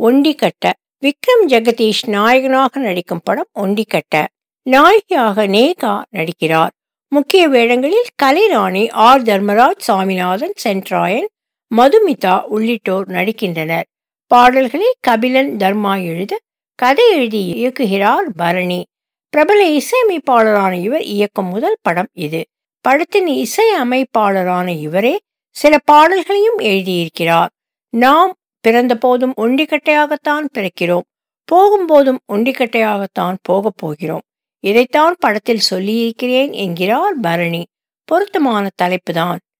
ஒண்டிக்கட்ட விக்ரம் ஜெகதீஷ் நாயகனாக நடிக்கும் படம் ஒண்டிக்கட்ட நாயகியாக நேகா நடிக்கிறார் முக்கிய வேடங்களில் கலைராணி ஆர் தர்மராஜ் சாமிநாதன் சென்ட்ராயன் மதுமிதா உள்ளிட்டோர் நடிக்கின்றனர் பாடல்களை கபிலன் தர்மா எழுத கதை எழுதி இயக்குகிறார் பரணி பிரபல இசையமைப்பாளரான இவர் இயக்கும் முதல் படம் இது படத்தின் இசை அமைப்பாளரான இவரே சில பாடல்களையும் எழுதியிருக்கிறார் நாம் பிறந்த போதும் ஒண்டிக்கட்டையாகத்தான் பிறக்கிறோம் போகும்போதும் ஒண்டிக்கட்டையாகத்தான் போகப் போகிறோம் இதைத்தான் படத்தில் சொல்லியிருக்கிறேன் என்கிறார் பரணி பொருத்தமான தலைப்புதான்